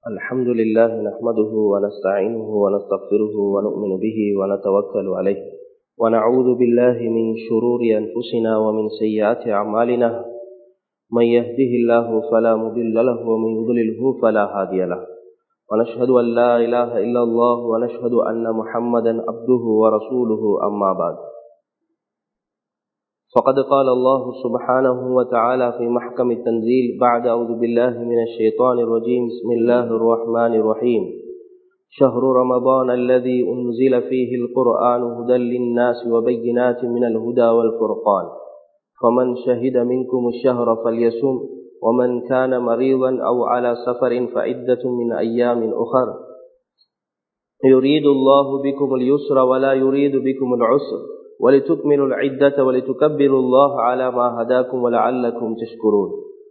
الحمد لله نحمده ونستعينه ونستغفره ونؤمن به ونتوكل عليه ونعوذ بالله من شرور أنفسنا ومن سيئات أعمالنا من يهده الله فلا مضل له ومن يضلله فلا هادي له ونشهد أن لا إله إلا الله ونشهد أن محمدا عبده ورسوله أما بعد فقد قال الله سبحانه وتعالى في محكم التنزيل بعد أعوذ بالله من الشيطان الرجيم بسم الله الرحمن الرحيم شهر رمضان الذي أنزل فيه القرآن هدى للناس وبينات من الهدى والفرقان فمن شهد منكم الشهر فليسم ومن كان مريضا أو على سفر فعدة من أيام أخر يريد الله بكم اليسر ولا يريد بكم العسر ولتكملوا العدة ولتكبروا الله على ما هداكم ولعلكم تشكرون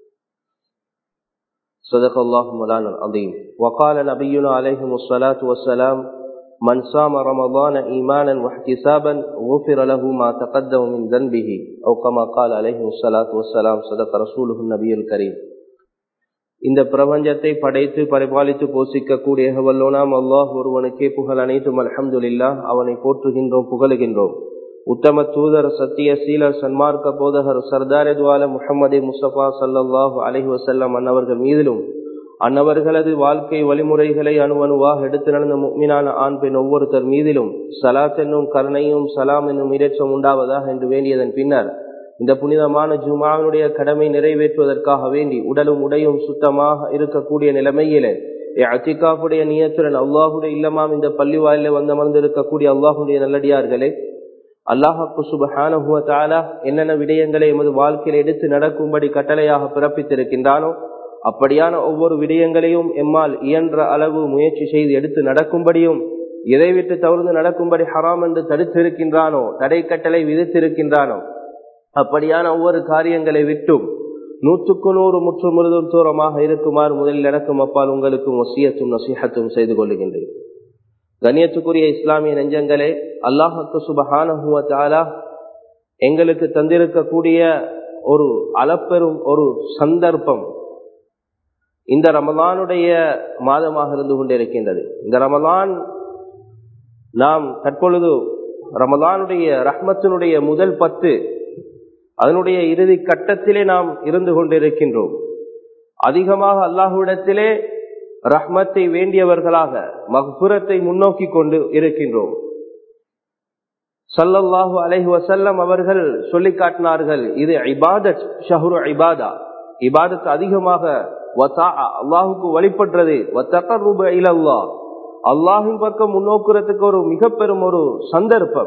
صدق الله مولانا العظيم وقال نبينا عليه الصلاة والسلام من صام رمضان إيمانا واحتسابا غفر له ما تقدم من ذنبه أو كما قال عليه الصلاة والسلام صدق رسوله النبي الكريم இந்த பிரபஞ்சத்தை படைத்து பரிபாலித்து போஷிக்கக்கூடிய வல்லோனாம் அல்லாஹ் ஒருவனுக்கே புகழ் அனைத்தும் அலமதுல்லா அவனை போற்றுகின்றோம் புகழுகின்றோம் உத்தம தூதர் சத்திய சீலர் சன்மார்க்க போதகர் சர்தார் துவால முகமது முஸ்தபா சல்லாஹூ அலஹி வசல்லம் அன்னவர்கள் மீதிலும் அன்னவர்களது வாழ்க்கை வழிமுறைகளை அணுவணுவாக எடுத்து நடந்த மீனான ஆண் பெண் ஒவ்வொருத்தர் மீதிலும் சலாத் என்னும் கருணையும் சலாம் என்னும் இறைச்சம் உண்டாவதாக என்று வேண்டியதன் பின்னர் இந்த புனிதமான ஜுமாவினுடைய கடமை நிறைவேற்றுவதற்காக வேண்டி உடலும் உடையும் சுத்தமாக இருக்கக்கூடிய நிலைமையிலே அத்திகாப்புடைய நியத்துடன் அல்லாஹுடைய இல்லமாம் இந்த பள்ளி வாயில வந்து இருக்கக்கூடிய அல்லாஹுடைய நல்லடியார்களே அல்லாஹாக்கு சுபஹானுவத்தாலா என்னென்ன விடயங்களை எமது வாழ்க்கையில் எடுத்து நடக்கும்படி கட்டளையாக பிறப்பித்திருக்கின்றானோ அப்படியான ஒவ்வொரு விடயங்களையும் எம்மால் இயன்ற அளவு முயற்சி செய்து எடுத்து நடக்கும்படியும் எதை விட்டு தவிர்த்து நடக்கும்படி ஹராம் என்று தடுத்திருக்கின்றானோ தடை கட்டளை விதித்திருக்கின்றானோ அப்படியான ஒவ்வொரு காரியங்களை விட்டும் நூற்றுக்கு நூறு முற்று முழுதும் தூரமாக இருக்குமாறு முதலில் நடக்கும் அப்பால் உங்களுக்கும் ஒசியத்தும் நசீகத்தும் செய்து கொள்ளுகின்றேன் கண்ணியத்துக்குரிய இஸ்லாமிய நெஞ்சங்களே அல்லாஹுக்கு சுபஹானஹுவத்தாலா எங்களுக்கு தந்திருக்கக்கூடிய ஒரு அளப்பெரும் ஒரு சந்தர்ப்பம் இந்த ரமலானுடைய மாதமாக இருந்து கொண்டிருக்கின்றது இந்த ரமலான் நாம் தற்பொழுது ரமலானுடைய ரஹ்மத்தினுடைய முதல் பத்து அதனுடைய இறுதி கட்டத்திலே நாம் இருந்து கொண்டிருக்கின்றோம் அதிகமாக அல்லாஹுவிடத்திலே ரஹ்மத்தை வேண்டியவர்களாக மக்புரத்தை முன்னோக்கி கொண்டு இருக்கின்றோம் சல்லல்லாஹு அலஹி வசல்லம் அவர்கள் சொல்லி காட்டினார்கள் இது இபாதத் ஷஹுரு இபாதா இபாதத் அதிகமாக அல்லாஹுக்கு வழிபடுறது இலல்லா அல்லாஹின் பக்கம் முன்னோக்குறதுக்கு ஒரு மிக பெரும் ஒரு சந்தர்ப்பம்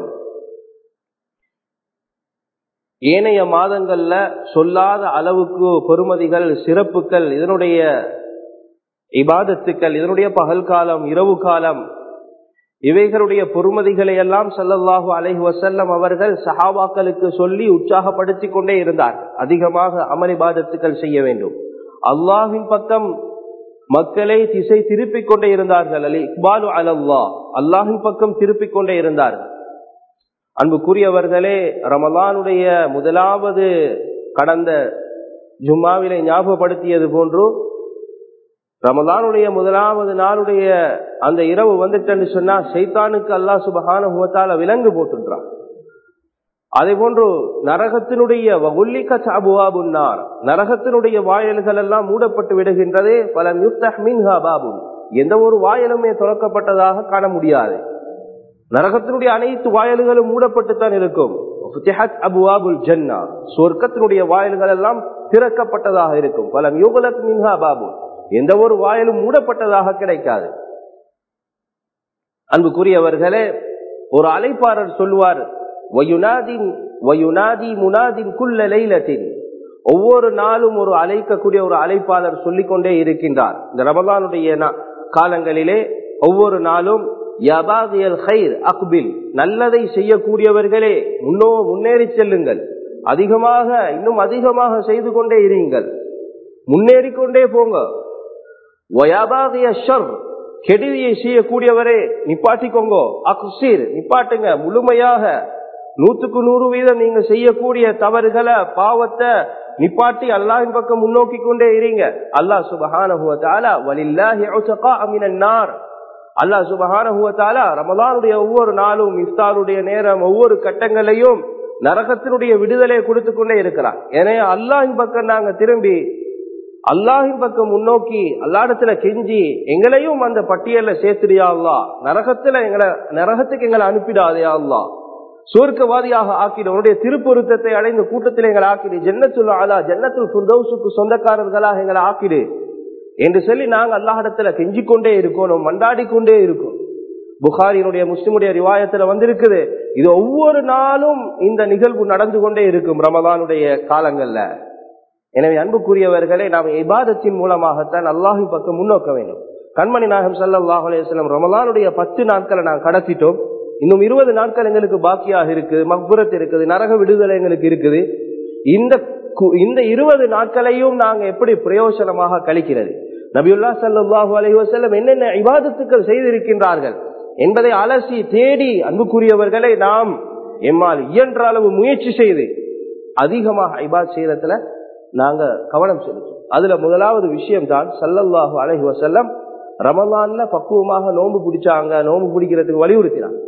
ஏனைய மாதங்கள்ல சொல்லாத அளவுக்கு பெருமதிகள் சிறப்புகள் இதனுடைய இபாதத்துக்கள் இதனுடைய பகல் காலம் இரவு காலம் இவைகளுடைய பொறுமதிகளை எல்லாம் சல்லல்லாஹு அலஹி வசல்லம் அவர்கள் சஹாபாக்களுக்கு சொல்லி உற்சாகப்படுத்திக் கொண்டே இருந்தார் அதிகமாக அமல் இபாதத்துக்கள் செய்ய வேண்டும் அல்லாஹின் பக்கம் மக்களை திசை திருப்பிக் கொண்டே இருந்தார்கள் அலி இக்பாலு அலல்லா அல்லாஹின் பக்கம் திருப்பிக் கொண்டே இருந்தார்கள் அன்புக்குரியவர்களே ரமலானுடைய முதலாவது கடந்த ஜும்மாவிலை ஞாபகப்படுத்தியது போன்று ரமலானுடைய முதலாவது நாளுடைய அந்த இரவு வந்துட்டு சொன்னா சைத்தானுக்கு அல்லா சுபகான முகத்தால விலங்கு போட்டுன்றான் அதே போன்று நரகத்தினுடைய வகுல்லிக்க சாபுவாபுன்னார் நரகத்தினுடைய வாயல்கள் எல்லாம் மூடப்பட்டு விடுகின்றதே பல மின்ஹா பாபு எந்த ஒரு வாயலுமே திறக்கப்பட்டதாக காண முடியாது நரகத்தினுடைய அனைத்து வாயல்களும் மூடப்பட்டுத்தான் இருக்கும் அபுவாபுல் ஜன்னா சொர்க்கத்தினுடைய வாயல்கள் எல்லாம் திறக்கப்பட்டதாக இருக்கும் பல யுகலத் மின்ஹா பாபு எந்த ஒரு வாயிலும் மூடப்பட்டதாக கிடைக்காது அன்புக்குரியவர்களே ஒரு அழைப்பாளர் சொல்லுவார் ஒவ்வொரு நாளும் ஒரு அழைக்கக்கூடிய ஒரு அழைப்பாளர் சொல்லிக்கொண்டே இருக்கின்றார் இந்த ரமலானுடைய காலங்களிலே ஒவ்வொரு நாளும் அக்பில் நல்லதை செய்யக்கூடியவர்களே முன்னோ முன்னேறி செல்லுங்கள் அதிகமாக இன்னும் அதிகமாக செய்து கொண்டே இருங்கள் முன்னேறி கொண்டே போங்க கெடுதியை செய்யக்கூடியவரே நிப்பாட்டிக்கோங்க அகுசீர் நிப்பாட்டுங்க முழுமையாக நூத்துக்கு நூறு வீதம் நீங்க செய்யக்கூடிய தவறுகளை பாவத்தை நிப்பாட்டி அல்லாஹின் பக்கம் முன்னோக்கி கொண்டே இருங்க அல்லாஹ் சுபஹான அல்லாஹ் சுபஹான ரமலானுடைய ஒவ்வொரு நாளும் இஃப்தாருடைய நேரம் ஒவ்வொரு கட்டங்களையும் நரகத்தினுடைய விடுதலையை கொடுத்து கொண்டே இருக்கிறார் எனவே அல்லாஹின் பக்கம் நாங்க திரும்பி அல்லாஹின் பக்கம் முன்னோக்கி அல்லாடத்துல கெஞ்சி எங்களையும் அந்த பட்டியல்ல சேர்த்துடியா அல்லா நரகத்துல எங்களை நரகத்துக்கு எங்களை அனுப்பிடாதே அல்லா சுவர்க்கவாதியாக ஆக்கிடு உன்னுடைய திருப்பொருத்தத்தை அடைந்த கூட்டத்தில் எங்களை ஆக்கிடு ஜன்னத்துல் ஆலா ஜன்னத்துல் புர்தௌசுக்கு சொந்தக்காரர்களாக எங்களை ஆக்கிடு என்று சொல்லி நாங்க அல்லாஹிடத்துல கெஞ்சி கொண்டே இருக்கணும் மண்டாடி கொண்டே இருக்கும் புகாரினுடைய முஸ்லிமுடைய ரிவாயத்துல வந்திருக்குது இது ஒவ்வொரு நாளும் இந்த நிகழ்வு நடந்து கொண்டே இருக்கும் ரமதானுடைய காலங்கள்ல எனவே அன்புக்குரியவர்களை நாம் இபாதத்தின் மூலமாகத்தான் அல்லாஹி பக்கம் முன்னோக்க வேண்டும் கண்மணி நாயகம் சல்லாஹ் அலையம் ரமலானுடைய பத்து நாட்களை நாம் கடத்திட்டோம் இன்னும் இருபது நாட்கள் எங்களுக்கு பாக்கியாக இருக்குது மக்புரத் இருக்குது நரக விடுதலை எங்களுக்கு இருக்குது இந்த இந்த இருபது நாட்களையும் நாங்க எப்படி பிரயோசனமாக கழிக்கிறது நபியுல்லா சல்லாஹூ அலஹி வசல்லம் என்னென்ன இபாதத்துக்கள் செய்திருக்கின்றார்கள் என்பதை அலசி தேடி அன்புக்குரியவர்களை நாம் எம்மால் இயன்ற அளவு முயற்சி செய்து அதிகமாக ஐபாத் செய்யறதுல நாங்க கவனம் செலுத்தோம் அதுல முதலாவது விஷயம் தான் சல்லல்லாஹு அலஹி வசல்லம் ரமலான்ல பக்குவமாக நோன்பு பிடிச்சாங்க நோன்பு பிடிக்கிறதுக்கு வலியுறுத்தினாங்க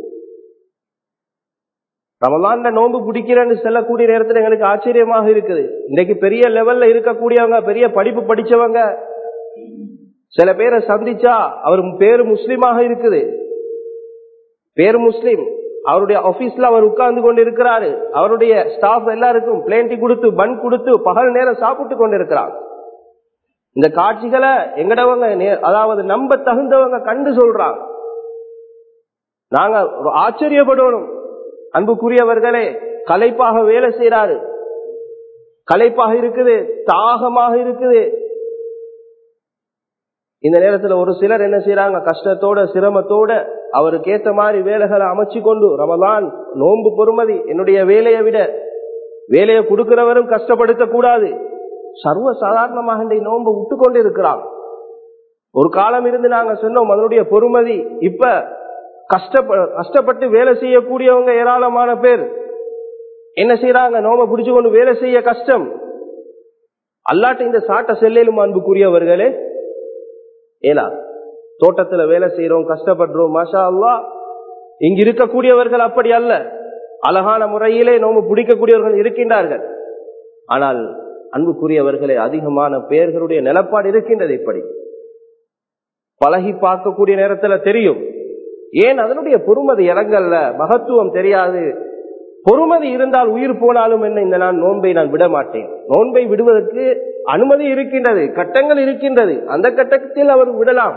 ரமலான்ல நோன்பு பிடிக்கிறேன்னு செல்லக்கூடிய நேரத்தில் எங்களுக்கு ஆச்சரியமாக இருக்குது இன்னைக்கு பெரிய லெவல்ல இருக்கக்கூடியவங்க பெரிய படிப்பு படிச்சவங்க சில பேரை சந்திச்சா அவர் பேரு முஸ்லீமாக இருக்குது பேரு முஸ்லீம் அவருடைய ஆபீஸ்ல அவர் உட்கார்ந்து கொண்டு இருக்கிறாரு அவருடைய ஸ்டாஃப் எல்லாருக்கும் பிளேண்டி கொடுத்து பன் கொடுத்து பகல் நேரம் சாப்பிட்டு கொண்டு இருக்கிறார் இந்த காட்சிகளை எங்கடவங்க அதாவது நம்ப தகுந்தவங்க கண்டு சொல்றாங்க நாங்க ஆச்சரியப்படணும் அன்புக்குரியவர்களே கலைப்பாக வேலை செய்யறாரு கலைப்பாக இருக்குது தாகமாக இருக்குது இந்த நேரத்துல ஒரு சிலர் என்ன செய்யறாங்க கஷ்டத்தோட சிரமத்தோட அவருக்கு ஏத்த மாதிரி வேலைகளை அமைச்சு கொண்டு ரமலான் நோன்பு பொறுமதி என்னுடைய வேலையை விட வேலையை கொடுக்கிறவரும் கஷ்டப்படுத்த கூடாது சர்வ சாதாரணமாக இந்த நோன்பை விட்டு கொண்டு இருக்கிறாங்க ஒரு காலம் இருந்து நாங்க சொன்னோம் அதனுடைய பொறுமதி இப்ப கஷ்டப்ப கஷ்டப்பட்டு வேலை செய்யக்கூடியவங்க ஏராளமான பேர் என்ன செய்யறாங்க நோம்ப பிடிச்சு கொண்டு வேலை செய்ய கஷ்டம் அல்லாட்ட இந்த சாட்ட செல்லும் அன்புக்குரியவர்களே ஏலா தோட்டத்துல வேலை செய்யறோம் கஷ்டப்படுறோம் மாஷா அல்லா இங்க இருக்கக்கூடியவர்கள் அப்படி அல்ல அழகான முறையிலே நோம்பு பிடிக்கக்கூடியவர்கள் இருக்கின்றார்கள் ஆனால் அன்புக்குரியவர்களே அதிகமான பெயர்களுடைய நிலப்பாடு இருக்கின்றது இப்படி பழகி பார்க்கக்கூடிய நேரத்துல தெரியும் ஏன் அதனுடைய பொறுமதி இறங்கல்ல மகத்துவம் தெரியாது பொறுமதி இருந்தால் உயிர் போனாலும் என்ன இந்த நான் நோன்பை நான் விட மாட்டேன் நோன்பை விடுவதற்கு அனுமதி இருக்கின்றது கட்டங்கள் இருக்கின்றது அந்த கட்டத்தில் அவர் விடலாம்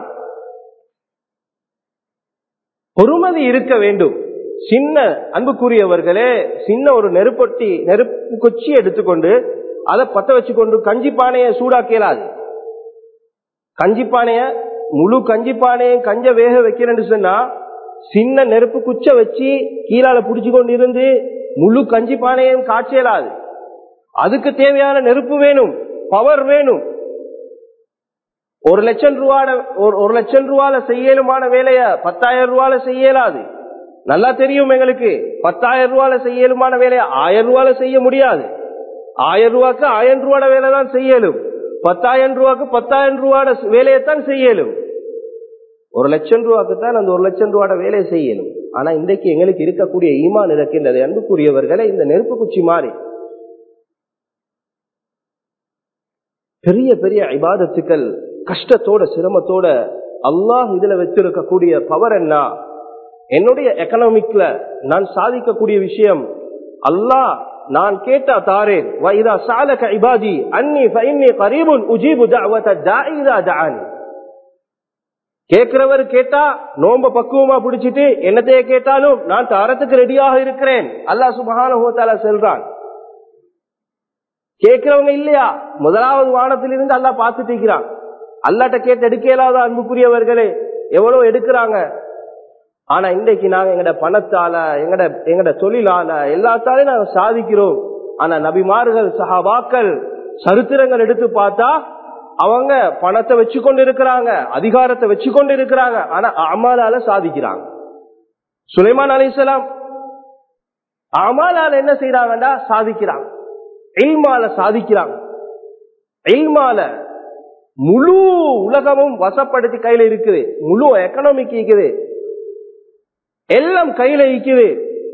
பொறுமதி இருக்க வேண்டும் சின்ன அன்புக்குரியவர்களே சின்ன ஒரு நெருப்பொட்டி நெருப்பு கொச்சி எடுத்துக்கொண்டு அதை பத்த வச்சுக்கொண்டு கஞ்சி பானையை சூடாக்கலாது கஞ்சி பானைய முழு கஞ்சி பானையும் கஞ்ச வேக வைக்கிறேன்னு சொன்னா சின்ன நெருப்பு குச்ச வச்சு கீழால புடிச்சு கொண்டு இருந்து முழு கஞ்சி பானையும் காய்ச்சலாது அதுக்கு தேவையான நெருப்பு வேணும் பவர் வேணும் ஒரு லட்சம் ரூபாட ஒரு லட்சம் ரூபால செய்யலுமான வேலைய பத்தாயிரம் ரூபால செய்யலாது நல்லா தெரியும் எங்களுக்கு பத்தாயிரம் ரூபால செய்யலுமான வேலைய ஆயிரம் ரூபால செய்ய முடியாது ஆயிரம் ரூபாய்க்கு ஆயிரம் ரூபாட வேலை தான் செய்யலும் பத்தாயிரம் ரூபாய்க்கு பத்தாயிரம் ரூபாட வேலையைத்தான் செய்யலும் ஒரு லட்சம் ரூபாய்க்கு தான் அந்த ஒரு லட்சம் ரூபாட வேலையை செய்யணும் ஆனா இன்றைக்கு எங்களுக்கு இருக்கக்கூடிய ஈமான் இருக்கின்றது அன்புக்குரியவர்களை இந்த நெருப்பு குச்சி மாறி பெரிய பெரிய இபாதத்துக்கள் கஷ்டத்தோட சிரமத்தோட அல்லாஹ் இதுல வச்சிருக்கக்கூடிய பவர் என்ன என்னுடைய எக்கனாமிக்ல நான் சாதிக்கக்கூடிய விஷயம் அல்லாஹ் நான் கேட்டா தாரேன் வைதா சாலக இபாதி அன்னி ஃபைன்னி கரீபுன் உஜீபு தஅவத தாஇதா தஆனி கேட்கிறவர் கேட்டா நோம்ப பக்குவமா பிடிச்சிட்டு என்னத்தையே கேட்டாலும் நான் தாரத்துக்கு ரெடியாக இருக்கிறேன் அல்லாஹ் சுபஹான செல்றான் கேட்கிறவங்க இல்லையா முதலாவது வானத்திலிருந்து அல்லா பார்த்துட்டு இருக்கிறான் அல்லாட்ட கேட்டு எடுக்க இயலாத அன்புக்குரியவர்களே எவ்வளவு எடுக்கிறாங்க ஆனா இன்றைக்கு நாங்க எங்கட பணத்தால எங்கட எங்கட தொழிலால எல்லாத்தாலையும் நாங்க சாதிக்கிறோம் ஆனா நபிமார்கள் சஹாபாக்கள் சரித்திரங்கள் எடுத்து பார்த்தா அவங்க பணத்தை வச்சு கொண்டு இருக்கிறாங்க அதிகாரத்தை வச்சு கொண்டு இருக்கிறாங்க ஆனா அமாலால சாதிக்கிறாங்க சுலைமான் அலிசலாம் அமாலால என்ன செய்யறாங்கடா சாதிக்கிறாங்க எல்மால சாதிக்கிறாங்க இல்மால முழு உலகமும் வசப்படுத்தி கையில இருக்குது முழு எக்கனாமிக் இருக்குது எல்லாம் கையில இருக்குது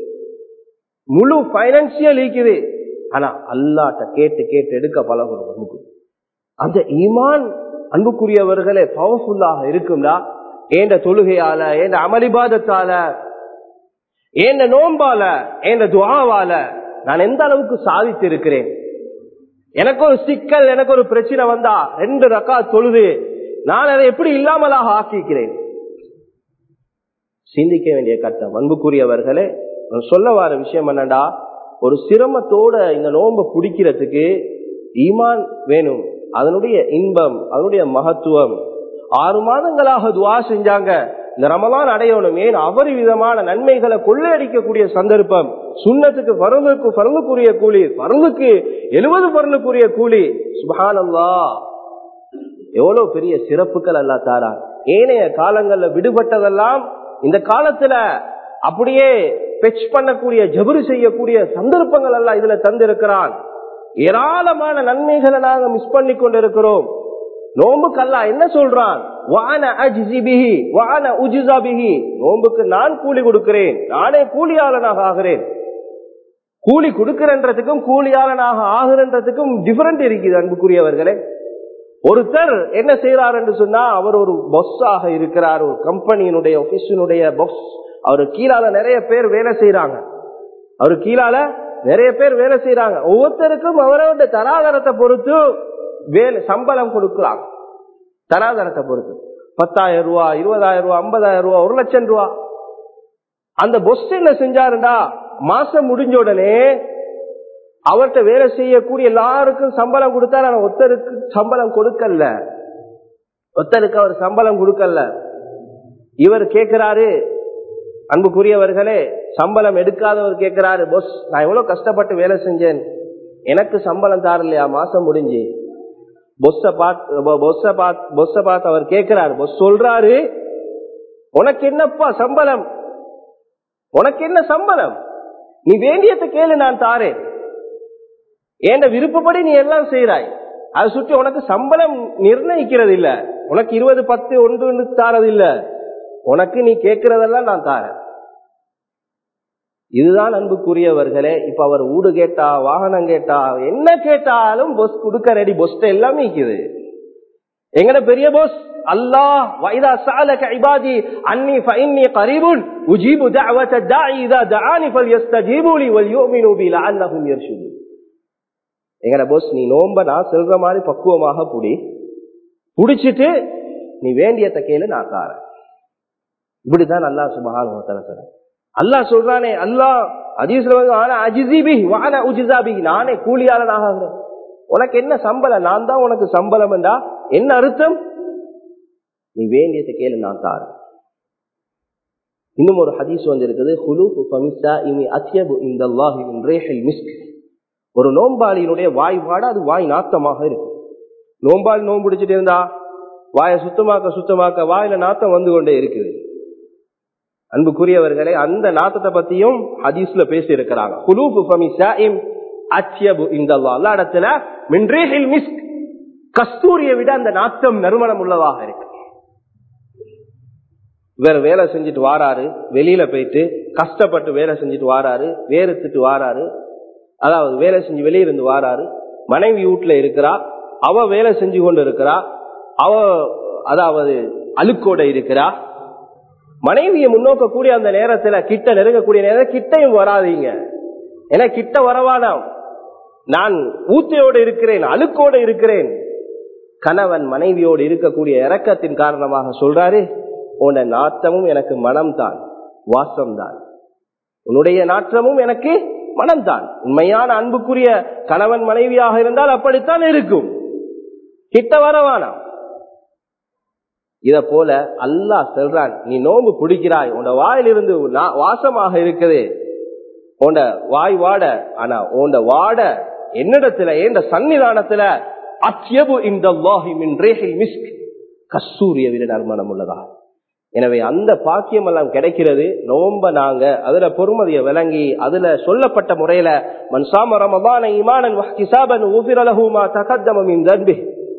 முழு பைனான்சியல் இருக்குது ஆனா அல்லாட்ட கேட்டு கேட்டு எடுக்க பழகணும் நமக்கு அந்த ஈமான் அன்புக்குரியவர்களே பவர்ஃபுல்லாக இருக்கும்டா ஏண்ட தொழுகையால ஏண்ட அமளிபாதத்தால ஏண்ட நோம்பால ஏண்ட துவாவால நான் எந்த அளவுக்கு சாதித்து இருக்கிறேன் எனக்கு ஒரு சிக்கல் எனக்கு ஒரு பிரச்சனை வந்தா ரெண்டு ரக்கா தொழுது நான் அதை எப்படி இல்லாமலாக ஆக்கிக்கிறேன் சிந்திக்க வேண்டிய கட்டம் அன்புக்குரியவர்களே சொல்ல வர விஷயம் என்னடா ஒரு சிரமத்தோட இந்த நோன்பை பிடிக்கிறதுக்கு ஈமான் வேணும் அதனுடைய இன்பம் அதனுடைய மகத்துவம் ஆறு மாதங்களாக துவா செஞ்சாங்க இந்த ரமலான் அடையணும் ஏன் அபரிவிதமான நன்மைகளை கொள்ளையடிக்கக்கூடிய சந்தர்ப்பம் சுண்ணத்துக்கு பருந்துக்கு பருந்துக்குரிய கூலி பருந்துக்கு எழுபது பருந்துக்குரிய கூலி சுபானல்லா எவ்வளவு பெரிய சிறப்புகள் அல்லா தாரா ஏனைய காலங்கள்ல விடுபட்டதெல்லாம் இந்த காலத்துல அப்படியே பெச் பண்ணக்கூடிய ஜபுரு செய்யக்கூடிய சந்தர்ப்பங்கள் எல்லாம் இதுல தந்திருக்கிறான் ஏராளமான நன்மைகளை நாங்க மிஸ் பண்ணி கொண்டிருக்கிறோம் நோம்புக்கு அல்ல என்ன சொல்றான் வான அஜிபிஹி வான உஜிசாபிஹி நோம்புக்கு நான் கூலி கொடுக்கிறேன் நானே கூலியாளனாக ஆகிறேன் கூலி கொடுக்கிறன்றதுக்கும் கூலியாளனாக ஆகிறன்றதுக்கும் டிஃபரெண்ட் இருக்குது அன்புக்குரியவர்களே ஒருத்தர் என்ன செய்யறார் என்று சொன்னா அவர் ஒரு பொஸ்ஸாக இருக்கிறார் ஒரு கம்பெனியினுடைய ஆபீஸினுடைய பொஸ் அவரு கீழால நிறைய பேர் வேலை செய்யறாங்க அவரு கீழால நிறைய பேர் வேலை செய்யறாங்க ஒவ்வொருத்தருக்கும் அவரோட தராதரத்தை பொறுத்து வேலை சம்பளம் கொடுக்கலாம் தராதரத்தை பொறுத்து பத்தாயிரம் ரூபா இருபதாயிரம் ரூபா ஐம்பதாயிரம் ரூபா ஒரு லட்சம் ரூபா அந்த பொஸ் என்ன செஞ்சாருண்டா மாசம் முடிஞ்ச உடனே அவர்கிட்ட வேலை செய்யக்கூடிய எல்லாருக்கும் சம்பளம் கொடுத்தாரு ஆனா ஒருத்தருக்கு சம்பளம் கொடுக்கல ஒருத்தருக்கு அவர் சம்பளம் கொடுக்கல இவர் கேட்கிறாரு அன்புக்குரியவர்களே சம்பளம் எடுக்காதவர் கேட்கிறாரு பொஸ் நான் எவ்வளவு கஷ்டப்பட்டு வேலை செஞ்சேன் எனக்கு சம்பளம் தாரலையா மாசம் முடிஞ்சு பொஸ்ஸ பார்த்து பொஸ்ஸ பார்த்து பொஸ்ஸ பார்த்து அவர் கேட்கிறாரு பொஸ் சொல்றாரு உனக்கு என்னப்பா சம்பளம் உனக்கு என்ன சம்பளம் நீ வேண்டியத்தை கேளு நான் தாரேன் ஏண்ட விருப்பப்படி நீ எல்லாம் செய்யறாய் அதை சுற்றி உனக்கு சம்பளம் நிர்ணயிக்கிறது இல்ல உனக்கு இருபது பத்து ஒன்று தாரது இல்ல உனக்கு நீ கேட்கறதெல்லாம் நான் தாரேன் இதுதான் அன்புக்குரியவர்களே இப்ப அவர் ஊடு கேட்டா வாகனம் கேட்டா என்ன கேட்டாலும் பொஸ் கொடுக்க ரெடி பொஸ்ட எல்லாமே இருக்குது எங்கட பெரிய பொஸ் அல்லாஹ் வைதா சாலக இபாதி அன்னி ஃபஇன்னி கரீபுன் உஜீபு தஅவத தாஇ இதா தஆனி ஃபல்யஸ்தஜீபு லி வல்யுமினு பி லஅல்லஹும் யர்ஷுதூன் எங்கட பொஸ் நீ நோம்ப நான் செல்ற மாதிரி பக்குவமாக புடி புடிச்சிட்டு நீ வேண்டியத்தை கேளு நான் தாரேன் இப்படிதான் அல்லா சுபஹான சொல்றேன் அல்லாஹ் சொல்றானே அல்லாஹ் அதீஸ்ல வந்து ஆனா அஜிசிபி வான உஜிசாபி நானே கூலியாளனாக ஆகிறேன் உனக்கு என்ன சம்பளம் நான் தான் உனக்கு சம்பளம் என்றா என்ன அர்த்தம் நீ வேண்டியதை கேளு நான் தாரேன் இன்னும் ஒரு ஹதீஸ் வந்து இருக்குது ஹுலூஃபு ஃபமிஸா இனி அத்யபு இந்தல்லாஹி மின் ரீஹில் மிஸ்க் ஒரு நோம்பாளியினுடைய வாய் வாட அது வாய் நாத்தமாக இருக்கும் நோம்பாளி நோம்பு பிடிச்சிட்டு இருந்தா வாயை சுத்தமாக்க சுத்தமாக்க வாயில நாத்தம் வந்து கொண்டே இருக்குது அன்புக்குரியவர்களே அந்த நாத்தத்தை பத்தியும் ஹதீஸ்ல பேசி இருக்கிறாங்க குலூபு ஃபமிஸாஇம் அத்யபு இந்தல்லாஹ் அல்லா இடத்துல மின் ரீஹில் மிஸ்க் கஸ்தூரியை விட அந்த நாத்தம் நறுமணம் உள்ளதாக இருக்கு இவர் வேலை செஞ்சுட்டு வாராரு வெளியில போயிட்டு கஷ்டப்பட்டு வேலை செஞ்சுட்டு வாராரு வேறுத்துட்டு வாராரு அதாவது வேலை செஞ்சு வெளியிருந்து வாராரு மனைவி வீட்டுல இருக்கிறா அவ வேலை செஞ்சு கொண்டு இருக்கிறா அவ அதாவது அழுக்கோட இருக்கிறா மனைவியை முன்னோக்கக்கூடிய அந்த நேரத்துல கிட்ட நெருங்கக்கூடிய நேரம் கிட்டையும் வராதீங்க ஏன்னா கிட்ட வரவானாம் நான் ஊத்தையோடு இருக்கிறேன் அழுக்கோடு இருக்கிறேன் கணவன் மனைவியோடு இருக்கக்கூடிய இறக்கத்தின் காரணமாக சொல்றாரு உன்ன நாற்றமும் எனக்கு மனம்தான் வாசம்தான் உன்னுடைய நாற்றமும் எனக்கு மனம்தான் உண்மையான அன்புக்குரிய கணவன் மனைவியாக இருந்தால் அப்படித்தான் இருக்கும் கிட்ட வரவானாம் இத போல அல்லாஹ் சொல்றான் நீ நோம்பு பிடிக்கிறாய் உன் வாயிலிருந்து வாசமாக இருக்குது உண்ட வாய் வாட ஆனா உண்ட வாட என்னிடத்துல ஏண்ட சன்னிதானத்துல அத்தியபு இந்த மின் ரேஹில் மிஸ்க் கஸ்தூரிய விட நறுமணம் உள்ளதா எனவே அந்த பாக்கியம் எல்லாம் கிடைக்கிறது நோம்ப நாங்க அதுல பொறுமதியை விளங்கி அதுல சொல்லப்பட்ட முறையில மன்சாம ரமபான ஈமானன் வஹ்திசாபன் ஊஃபிரலஹு மா தகத்தம மின் தன்பி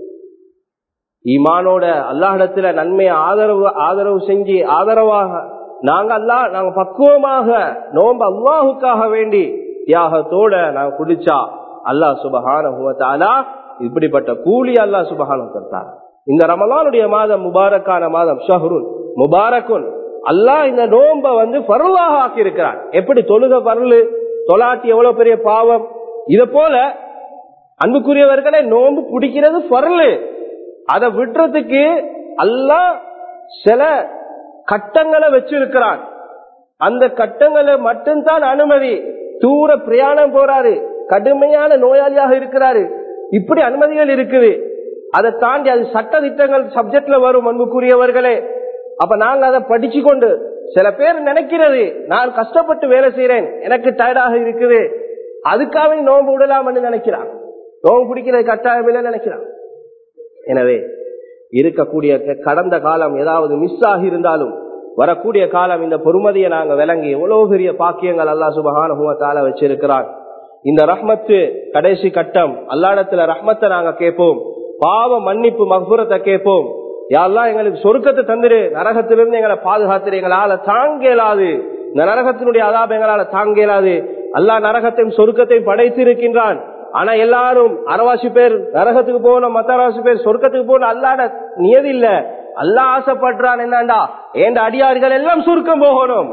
ஈமானோட அல்லாஹிடத்துல நன்மையை ஆதரவு ஆதரவு செஞ்சு ஆதரவாக நாங்க அல்லா நாங்க பக்குவமாக நோம்ப அல்லாஹுக்காக வேண்டி தியாகத்தோட நாங்க குடிச்சா அல்லாஹ் சுபஹான இப்படிப்பட்ட கூலி அல்லாஹ் சுபஹான தந்தார் இந்த ரமலானுடைய மாதம் முபாரக்கான மாதம் ஷஹருன் முபாரக்குன் அல்லாஹ் இந்த நோம்ப வந்து பருளாக ஆக்கி இருக்கிறான் எப்படி தொழுக பருள் தொலாட்டி எவ்வளவு பெரிய பாவம் இத போல அன்புக்குரியவர்களே நோம்பு பிடிக்கிறது பருள் அதை விடுறதுக்கு அல்லாஹ் சில கட்டங்களை வச்சிருக்கிறான் அந்த கட்டங்களை மட்டும்தான் அனுமதி தூர பிரயாணம் போறாரு கடுமையான நோயாளியாக இருக்கிறாரு இப்படி அனுமதிகள் இருக்குது அதை தாண்டி அது சட்ட திட்டங்கள் சப்ஜெக்ட்ல வரும் அன்புக்குரியவர்களே அப்ப நாங்க அதை படிச்சு கொண்டு சில பேர் நினைக்கிறது நான் கஷ்டப்பட்டு வேலை செய்யறேன் எனக்கு டயர்டாக இருக்குது அதுக்காக நோம்பு விடலாம்னு நினைக்கிறான் நோம்பு பிடிக்கிறது கட்டாயம் இல்லை நினைக்கிறான் எனவே இருக்கக்கூடிய கடந்த காலம் ஏதாவது மிஸ் ஆகி இருந்தாலும் வரக்கூடிய காலம் இந்த பொறுமதியை நாங்க விளங்கி எவ்வளவு பெரிய பாக்கியங்கள் அல்லா சுபகான வச்சிருக்கிறான் இந்த ரஹ்மத்து கடைசி கட்டம் அல்லாடத்துல ரஹ்மத்தை நாங்க கேட்போம் பாவ மன்னிப்பு மகுரத்தை கேட்போம் யாரெல்லாம் எங்களுக்கு சொருக்கத்தை தந்துரு நரகத்திலிருந்து எங்களை பாதுகாத்துரு எங்களால தாங்க இயலாது இந்த நரகத்தினுடைய அதாப எங்களால தாங்க இயலாது அல்லா நரகத்தையும் சொருக்கத்தையும் படைத்து இருக்கின்றான் ஆனா எல்லாரும் அரவாசி பேர் நரகத்துக்கு போகணும் மத்த அரவாசி பேர் சொர்க்கத்துக்கு போகணும் அல்லாட நியதி இல்ல அல்லா ஆசைப்படுறான் என்னண்டா ஏண்ட அடியார்கள் எல்லாம் சுருக்கம் போகணும்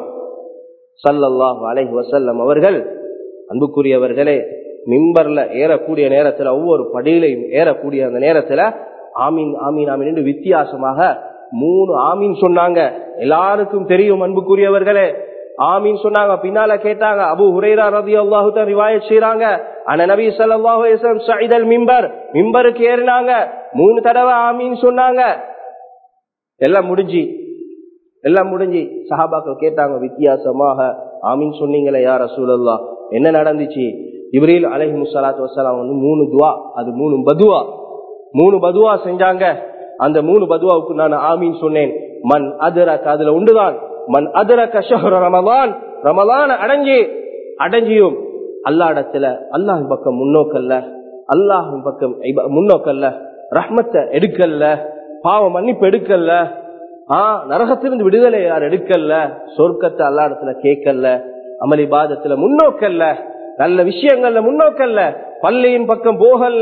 சல்லல்லாஹு அலைஹி வசல்லம் அவர்கள் அன்புக்குரியவர்களே மிம்பர்ல ஏறக்கூடிய நேரத்துல ஒவ்வொரு படியிலையும் ஏறக்கூடிய அந்த நேரத்துல ஆமீன் ஆமீன் ஆமீன் என்று வித்தியாசமாக மூணு ஆமீன் சொன்னாங்க எல்லாருக்கும் தெரியும் அன்புக்குரியவர்களே ஆமீன் சொன்னாங்க பின்னால கேட்டாங்க அபு ஹுரைரா ரதி அல்லாஹு தான் ரிவாயத் செய்யறாங்க ஆனா நபி சல்லாஹு சைதல் மிம்பர் மிம்பருக்கு ஏறினாங்க மூணு தடவை ஆமீன் சொன்னாங்க எல்லாம் முடிஞ்சு எல்லாம் முடிஞ்சு சஹாபாக்கள் கேட்டாங்க வித்தியாசமாக ஆமீன் சொன்னீங்களே யார் ரசூலல்லா என்ன நடந்துச்சு இவரில் அலஹி முசலாத்து வசலாம் வந்து மூணு துவா அது மூணு பதுவா மூணு பதுவா செஞ்சாங்க அந்த மூணு பதுவாவுக்கு நான் ஆமீன் சொன்னேன் மண் அதுரக் அதுல உண்டுதான் மண் அதுரக்க ஷஹர ரமலான் ரமலான் அடைஞ்சி அடைஞ்சியும் அல்லாடத்துல அல்லாஹின் பக்கம் முன்னோக்கல்ல அல்லாஹின் பக்கம் முன்னோக்கல்ல ரஹ்மத்தை எடுக்கல்ல பாவ மன்னிப்பு எடுக்கல்ல ஆஹ் நரகத்திலிருந்து விடுதலை யார் எடுக்கல்ல சொர்க்கத்தை அல்லாடத்துல கேட்கல அமளி பாதத்துல முன்னோக்கல்ல நல்ல விஷயங்கள்ல முன்னோக்கல்ல பள்ளியின் பக்கம் போகல்ல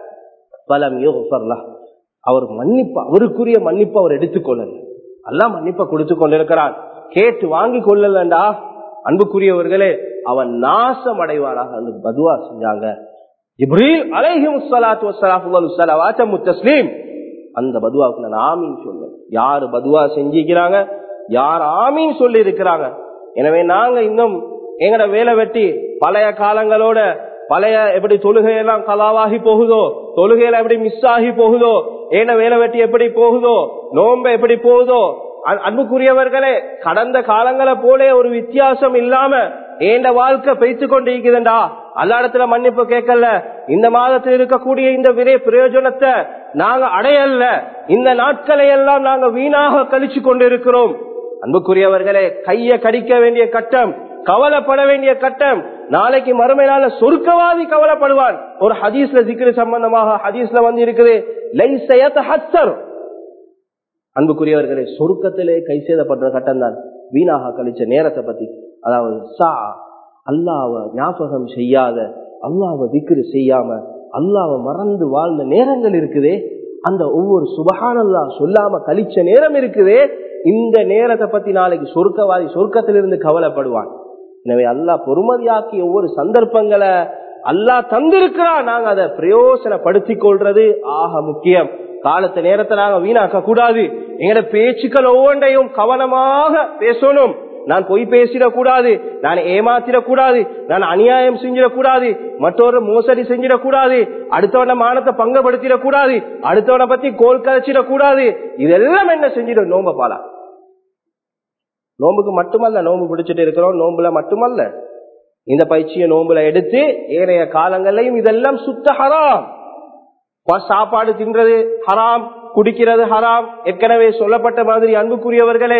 பலம் யோகர்லா அவர் மன்னிப்பு அவருக்குரிய மன்னிப்பு அவர் எடுத்துக்கொள்ளல எல்லாம் மன்னிப்பை கொடுத்து கொண்டிருக்கிறான் கேட்டு வாங்கி கொள்ளலண்டா அன்புக்குரியவர்களே அவன் நாசம் அடைவானாக அந்த பதுவா செஞ்சாங்க இப்ரீல் அலைஹி முஸ்ஸலாத்து வஸ்ஸலாத்து ஸலவாத்து முத்தஸ்லீம் அந்த பதுவாவுக்கு நான் ஆமீன் சொன்னேன் யாரு பதுவா செஞ்சிக்கிறாங்க யார் ஆமீன் சொல்லி இருக்கிறாங்க எனவே நாங்க இன்னும் எங்கட வேலை வெட்டி பழைய காலங்களோட பழைய எப்படி தொழுகையெல்லாம் கலாவாகி போகுதோ தொழுகையில எப்படி மிஸ் ஆகி போகுதோ ஏன வேலை வெட்டி எப்படி போகுதோ நோம்ப எப்படி போகுதோ அன்புக்குரியவர்களே கடந்த காலங்களை போல ஒரு வித்தியாசம் இல்லாம ஏண்ட வாழ்க்கை பெய்த்து கொண்டு இருக்குதுண்டா அல்லாடத்துல மன்னிப்பு கேட்கல இந்த மாதத்தில் இருக்கக்கூடிய இந்த விரை பிரயோஜனத்தை நாங்க அடையல இந்த நாட்களை எல்லாம் நாங்க வீணாக கழிச்சு கொண்டிருக்கிறோம் அன்புக்குரியவர்களே கைய கடிக்க வேண்டிய கட்டம் கவலைப்பட வேண்டிய கட்டம் நாளைக்கு மறுமை நாள சொர்க்கவாதி கவலைப்படுவான் ஒரு ஹதீஸ்ல சிக்கிர சம்பந்தமாக ஹதீஸ்ல வந்து இருக்குது அன்புக்குரியவர்களே சொருக்கத்திலே கை சேதப்படுற கட்டம் தான் வீணாக கழிச்ச நேரத்தை பத்தி அதாவது சா அல்லாவ ஞாபகம் செய்யாத அல்லாவ திக்ரு செய்யாம அல்லாவ மறந்து வாழ்ந்த நேரங்கள் இருக்குதே அந்த ஒவ்வொரு சுபகானல்லா சொல்லாம கழிச்ச நேரம் இருக்குதே இந்த நேரத்தை பத்தி நாளைக்கு சொர்க்கவாதி சொர்க்கத்திலிருந்து கவலைப்படுவான் எனவே அல்லாஹ் பொறுமதியாக்கி ஒவ்வொரு சந்தர்ப்பங்களை அல்லாஹ் தந்திருக்கிறான் நாங்க அதை பிரயோசனப்படுத்திக் கொள்றது ஆக முக்கியம் காலத்து நேரத்தை நாங்க வீணாக்க கூடாது எங்கட பேச்சுக்கள் ஒவ்வொன்றையும் கவனமாக பேசணும் நான் பொய் பேசிடக்கூடாது நான் ஏமாத்திடக்கூடாது நான் அநியாயம் செஞ்சிடக்கூடாது மற்றொரு மோசடி செஞ்சிடக்கூடாது அடுத்தவன மானத்தை பங்கப்படுத்திடக்கூடாது அடுத்தவனை பத்தி கோல் கதைச்சிடக்கூடாது இதெல்லாம் என்ன செஞ்சிடும் நோம்ப பாலா நோம்புக்கு மட்டுமல்ல நோம்பு பிடிச்சிட்டு இருக்கிறோம் நோம்புல மட்டுமல்ல இந்த பயிற்சியை நோம்புல எடுத்து ஏனைய காலங்களையும் இதெல்லாம் சுத்த ஹராம் சாப்பாடு தின்றது ஹராம் குடிக்கிறது ஹராம் ஏற்கனவே சொல்லப்பட்ட மாதிரி அன்புக்குரியவர்களே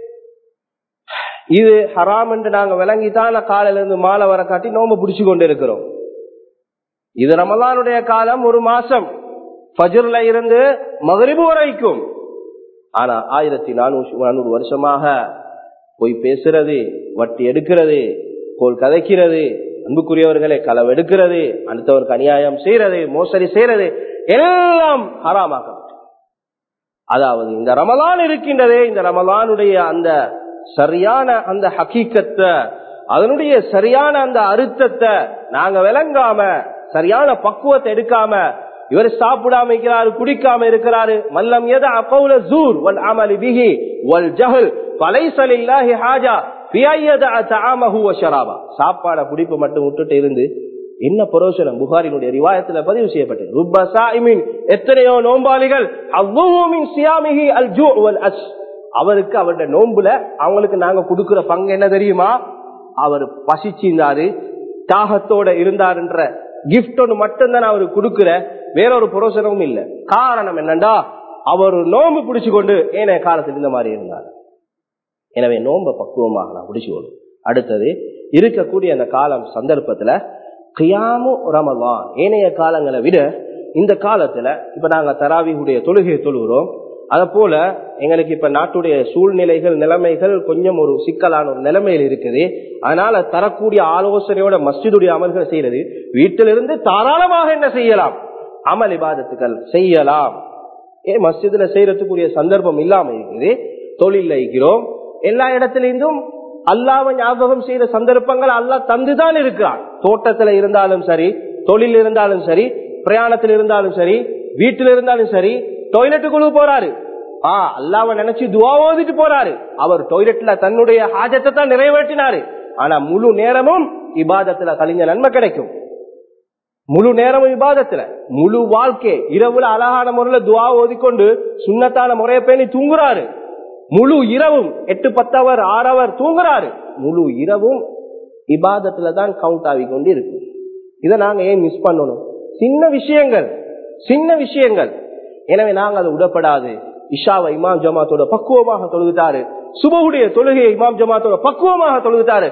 இது ஹராம் என்று நாங்க விளங்கித்தான் காலையில இருந்து மாலை வர காட்டி நோம்பு பிடிச்சு கொண்டு இருக்கிறோம் இது ரமலானுடைய காலம் ஒரு மாசம் ஃபஜர்ல இருந்து மகரிபு வரைக்கும் ஆனா ஆயிரத்தி நானூறு நானூறு வருஷமாக போய் பேசுறது வட்டி எடுக்கிறது கோல் கதைக்கிறது அன்புக்குரியவர்களை களவு எடுக்கிறது அடுத்தவருக்கு அநியாயம் செய்யறது மோசடி செய்யறது எல்லாம் ஹராமாக அதாவது இந்த ரமலான் இருக்கின்றதே இந்த ரமலானுடைய அந்த சரியான அந்த ஹக்கீக்கத்தை அதனுடைய சரியான அந்த அறுத்தத்தை நாங்க விளங்காம சரியான பக்குவத்தை எடுக்காம இவர் சாப்பிடாம இருக்கிறாரு குடிக்காம இருக்கிறாரு மல்லம் எத அகௌல ஜூர் வல் அமலி பிஹி வல் ஜஹல் பலைசலில்லாஹி ஹாஜா சாப்பாட குடிப்பு மட்டும் விட்டுட்டு இருந்து என்ன புரோசனம் புகாரினுடைய ரிவாயத்துல பதிவு செய்யப்பட்டது ருப்ப சாயிமின் எத்தனையோ நோம்பாளிகள் அவ்வளவுமின் சியாமிஹி அல் ஜூ வல் அஸ் அவருக்கு அவருடைய நோன்புல அவங்களுக்கு நாங்க கொடுக்கிற பங்கு என்ன தெரியுமா அவர் பசிச்சிருந்தாரு தாகத்தோட இருந்தாருன்ற கிஃப்ட் ஒன்று மட்டும்தான் அவருக்கு கொடுக்கிற வேறொரு புரோசனமும் இல்லை காரணம் என்னண்டா அவர் நோம்பு பிடிச்சு கொண்டு ஏனைய காலத்தில் இந்த மாதிரி இருந்தார் எனவே நோம்ப பக்குவமாக நான் பிடிச்சுக்கொள்ளும் அடுத்தது இருக்கக்கூடிய அந்த காலம் சந்தர்ப்பத்துல கியாமு ரமலான் ஏனைய காலங்களை விட இந்த காலத்துல இப்ப நாங்க தராவியுடைய தொழுகையை தொழுகிறோம் அத போல எங்களுக்கு இப்ப நாட்டுடைய சூழ்நிலைகள் நிலைமைகள் கொஞ்சம் ஒரு சிக்கலான ஒரு நிலைமையில் இருக்குது அதனால தரக்கூடிய ஆலோசனையோட மஸ்ஜிதுடைய அமல்கள் செய்யறது வீட்டிலிருந்து தாராளமாக என்ன செய்யலாம் அமல் இபாதத்துக்கள் செய்யலாம் ஏன் மஸ்ஜிதுல செய்யறதுக்குரிய சந்தர்ப்பம் இல்லாம இருக்குது தொழில் இருக்கிறோம் எல்லா இடத்திலிருந்தும் அல்லாவை ஞாபகம் செய்யற சந்தர்ப்பங்கள் அல்லா தந்துதான் இருக்கிறான் தோட்டத்துல இருந்தாலும் சரி தொழில் இருந்தாலும் சரி பிரயாணத்தில் இருந்தாலும் சரி வீட்டில் இருந்தாலும் சரி டாய்லெட்டுக்குள்ள போறாரு ஆ அல்லாவ நினைச்சு துவா ஓதிட்டு போறாரு அவர் டாய்லெட்ல தன்னுடைய ஹாஜத்தை தான் நிறைவேற்றினாரு ஆனா முழு நேரமும் இபாதத்துல கழிஞ்ச நன்மை கிடைக்கும் முழு நேரமும் விவாதத்துல முழு வாழ்க்கை இரவுல அழகான முறையில துவா ஓதிக்கொண்டு சுண்ணத்தான முறைய பேணி தூங்குறாரு முழு இரவும் எட்டு பத்தவர் ஆறவர் தூங்குறாரு முழு இரவும் இபாதத்துல தான் கவுண்ட் ஆகி கொண்டு இருக்கு இதை நாங்க ஏன் மிஸ் பண்ணணும் சின்ன விஷயங்கள் சின்ன விஷயங்கள் எனவே நாங்க அதை விடப்படாது இஷாவை இமாம் ஜமாத்தோட பக்குவமாக தொழுகிட்டாரு சுபகுடைய தொழுகையை இமாம் ஜமாத்தோட பக்குவமாக தொழுகிட்டாரு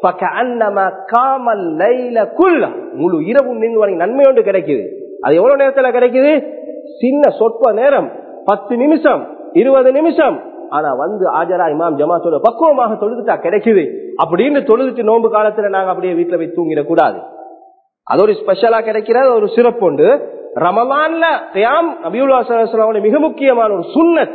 முழு இரவும் நின்று நன்மை ஒன்று கிடைக்குது அது எவ்வளவு நேரத்துல கிடைக்குது சின்ன சொற்ப நேரம் பத்து நிமிஷம் இருபது நிமிஷம் ஆனா வந்து ஆஜரா இமாம் ஜமாத்தோட பக்குவமாக தொழுதுட்டா கிடைக்குது அப்படின்னு தொழுதுட்டு நோன்பு காலத்துல நாங்க அப்படியே வீட்டுல போய் தூங்கிடக்கூடாது அது ஒரு ஸ்பெஷலா கிடைக்கிற ஒரு சிறப்பு உண்டு ரமலான்ல கியாம் நபியுல்லா மிக முக்கியமான ஒரு சுன்னத்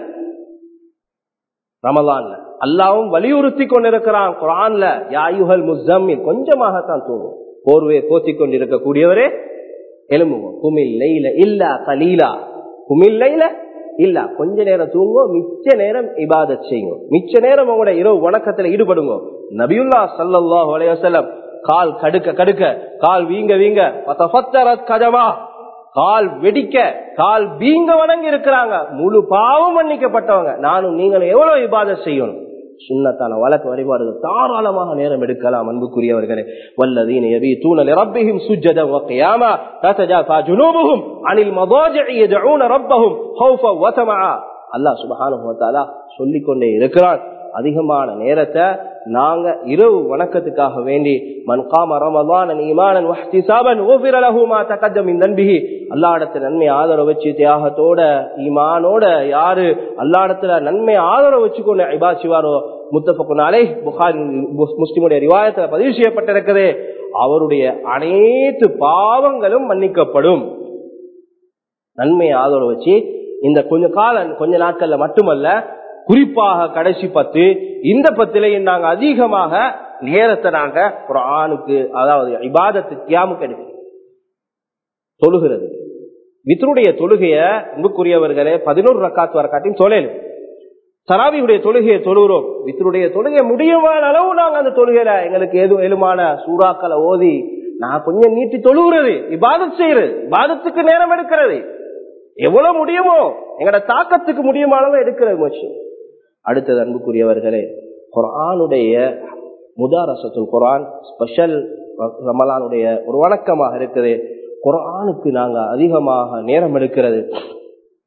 ரமலான்ல அல்லாவும் வலியுறுத்தி கொண்டிருக்கிறான் குரான்ல யாயுகல் முஸ்ஸம்மில் கொஞ்சமாகத்தான் தூங்கும் போர்வையை போத்தி கொண்டிருக்கக்கூடியவரே எலும்புவோம் குமில் லைல இல்ல கலீலா குமில் லைல இல்ல கொஞ்ச நேரம் தூங்கும் மிச்ச நேரம் இபாதத் செய்யும் மிச்ச நேரம் உங்களோட இரவு வணக்கத்துல ஈடுபடுங்க நபியுல்லா சல்லாஹ் அலையம் கால் கடுக்க கடுக்க கால் வீங்க வீங்க கதமா கால் வெடிக்க கால் வீங்க வணங்கி இருக்கிறாங்க முழு பாவம் மன்னிக்கப்பட்டவங்க நானும் நீங்களும் எவ்வளவு இபாத செய்யணும் சுண்ணத்தான வழக்கு வழிபாடுகள் தாராளமாக நேரம் எடுக்கலாம் அன்புக்குரியவர்களே வல்லதீன எவி தூணல் ரப்பிஹிம் சுஜ்ஜதம் வக்கியாமா ததஜாஃபா ஜுனூபுஹும் அனில் மதாஜிஇ யதுஊன ரப்பஹும் ஹௌஃபா வதமா அல்லாஹ் சுப்ஹானஹு வ தஆலா சொல்லிக் கொண்டே இருக்கிறான் அதிகமான நேரத்தை நாங்க இரவு வணக்கத்துக்காக வேண்டி மன்காம ரமலான் ஈமானன் வஹ்திசாபன் ஊஃபிர லஹு மா தகத்தம் மின் தன்பிஹி அல்லாஹ்விடத்துல நன்மை ஆதரவு வச்சு தியாகத்தோட ஈமானோட யாரு அல்லாஹ்விடத்துல நன்மை ஆதரவு வச்சுக்கொண்டு இபாத் செய்வாரோ முத்தபக்குனாலே புகாரி முஸ்லிமுடைய ரிவாயத்துல பதிவு செய்யப்பட்டிருக்குது அவருடைய அனைத்து பாவங்களும் மன்னிக்கப்படும் நன்மையை ஆதரவு வச்சு இந்த கொஞ்ச கால கொஞ்ச நாட்கள்ல மட்டுமல்ல குறிப்பாக கடைசி பத்து இந்த பத்திலையும் நாங்க அதிகமாக நேரத்தை நாங்க ஒரு ஆணுக்கு அதாவது இபாதத்து கியாமுக்கு எடுக்கிறோம் தொழுகிறது வித்ருடைய தொழுகைய அன்புக்குரியவர்களே பதினோரு ரக்காத்து வர காட்டியும் தொழிலும் தராவியுடைய தொழுகையை தொழுகிறோம் வித்தருடைய தொழுகை முடியுமான அளவு நாங்க அந்த தொழுகையில எங்களுக்கு ஏதோ எழுமான சூறாக்களை ஓதி நான் கொஞ்சம் நீட்டி தொழுகிறது இபாதத் செய்யறது இபாதத்துக்கு நேரம் எடுக்கிறது எவ்வளவு முடியுமோ எங்கட தாக்கத்துக்கு முடியுமான அளவு எடுக்கிறது மச்சு அடுத்தது அன்புக்குரியவர்களே குரானுடைய முதாரசத்துல் குரான் ஸ்பெஷல் ரமலானுடைய ஒரு வணக்கமாக இருக்குது குரானுக்கு நாங்க அதிகமாக நேரம் எடுக்கிறது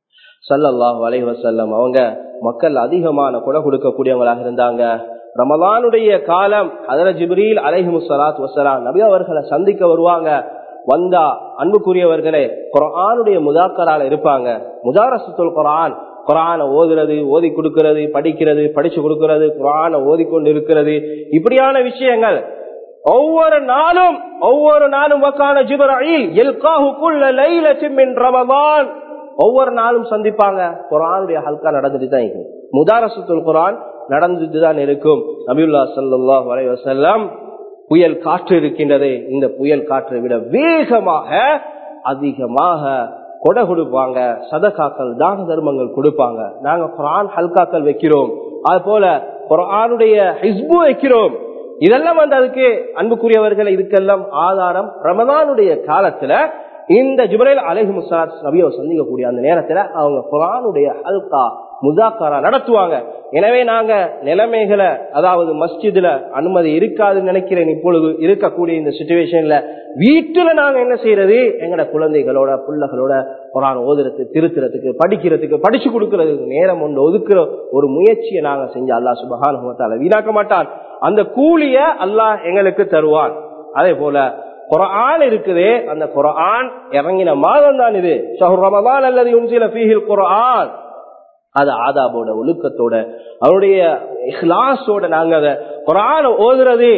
சல்லல்லாஹு அலைஹி வஸல்லம் அவங்க மக்கள் அதிகமான கொடை கொடுக்கக்கூடியவங்களாக இருந்தாங்க ரமலானுடைய காலம் அதர ஜிப்ரீல் அலைஹி சலாத் வசலாம் நபி அவர்களை சந்திக்க வருவாங்க வந்தா அன்புக்குரியவர்களே குரானுடைய முதாக்கரால இருப்பாங்க முதாரசத்துல் குரான் குரானை ஓதுறது ஓதி கொடுக்கிறது படிக்கிறது படிச்சு கொடுக்கிறது குரானை ஓதிக்கொண்டு இருக்கிறது இப்படியான விஷயங்கள் ஒவ்வொரு நாளும் ஒவ்வொரு நாளும் வக்கான ஜிப்ராயில் எல்காஹு குல்ல லைலத்தின் மின் ரமதான் ஒவ்வொரு நாளும் சந்திப்பாங்க குரானுடைய ஹல்கா நடந்துட்டு தான் இருக்கும் முதாரசத்துல் குரான் நடந்துட்டு தான் இருக்கும் நபியுல்லா சல்லாஹ் வலைவசல்லாம் புயல் காற்று இருக்கின்றது இந்த புயல் காற்றை விட வேகமாக அதிகமாக கொடை கொடுப்பாங்க சதகாக்கள் தான தர்மங்கள் கொடுப்பாங்க நாங்க குரான் ஹல்காக்கள் வைக்கிறோம் அது போல குரானுடைய ஹிஸ்பு வைக்கிறோம் இதெல்லாம் வந்து அதுக்கு அன்புக்குரியவர்கள் இதுக்கெல்லாம் ஆதாரம் ரமதானுடைய காலத்துல இந்த ஜிப்ரேல் அலஹி முசாத் நபியை சந்திக்கக்கூடிய அந்த நேரத்துல அவங்க குரானுடைய ஹல்கா முதாக்காரா நடத்துவாங்க எனவே நாங்க நிலைமைகளை அதாவது மஸ்ஜிதுல அனுமதி இருக்காதுன்னு நினைக்கிறேன் இப்பொழுது இருக்கக்கூடிய இந்த சுச்சுவேஷன்ல வீட்டுல நாங்க என்ன செய்யறது எங்கட குழந்தைகளோட பிள்ளைகளோட குரான் ஓதுறது திருத்துறதுக்கு படிக்கிறதுக்கு படிச்சு கொடுக்கறதுக்கு நேரம் ஒன்று ஒதுக்குற ஒரு முயற்சியை நாங்க செஞ்சு அல்லா சுபகான வீணாக்க மாட்டான் அந்த கூலிய அல்லாஹ் எங்களுக்கு தருவான் அதே போல குரான் இருக்குதே அந்த குரான் இறங்கின மாதம் தான் இது ஷஹர் ரமதான் அல்லது உன்சில ஃபீஹில் குரான் அது ஆதாபோட ஒழுக்கத்தோட அவருடைய இஹ்லாஸோட நாங்க அதை குரான ஓதுறது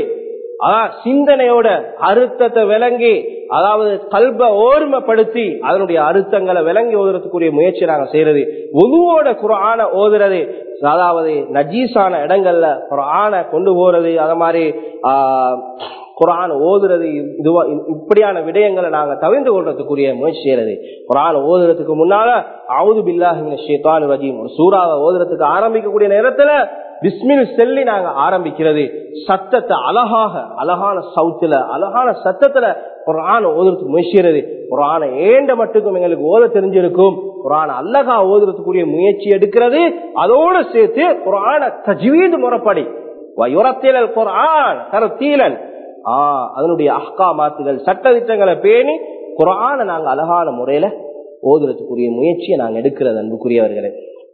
சிந்தனையோட அறுத்தத்தை விளங்கி அதாவது கல்ப ஓர்மைப்படுத்தி அதனுடைய அறுத்தங்களை விளங்கி ஓதுறதுக்குரிய முயற்சி நாங்க செய்யறது ஒதுவோட குரான ஓதுறது அதாவது நஜீஸான இடங்கள்ல குரான கொண்டு போறது அத மாதிரி ஆஹ் குரான் ஓதுறது இதுவா இப்படியான விடயங்களை நாங்க தவிர்த்து கொள்றதுக்குரிய முயற்சி செய்யறது குரான் ஓதுறதுக்கு முன்னால அவுது பில்லாஹின் ஷேத்தான் ரஜீம் ஒரு சூறாவை ஓதுறதுக்கு ஆரம்பிக்கக்கூடிய நேரத்துல பிஸ்மில் செல்லி நாங்க ஆரம்பிக்கிறது சத்தத்தை அழகாக அழகான சவுத்துல அழகான சத்தத்துல குரான ஓதுறதுக்கு முயற்சிறது குரான ஏண்ட மட்டுக்கும் எங்களுக்கு ஓத தெரிஞ்சிருக்கும் குரான அல்லகா ஓதுறதுக்குரிய முயற்சி எடுக்கிறது அதோட சேர்த்து குரான தஜ்வீது முறைப்படி வயுரத்திலல் குரான் கருத்தீலன் ஆஹ் அதனுடைய அஹ்கா மாத்துகள் சட்ட திட்டங்களை பேணி குரான நாங்க அழகான முறையில ஓதுறதுக்குரிய முயற்சியை நாங்க எடுக்கிறது அன்புக்குரியவர்களே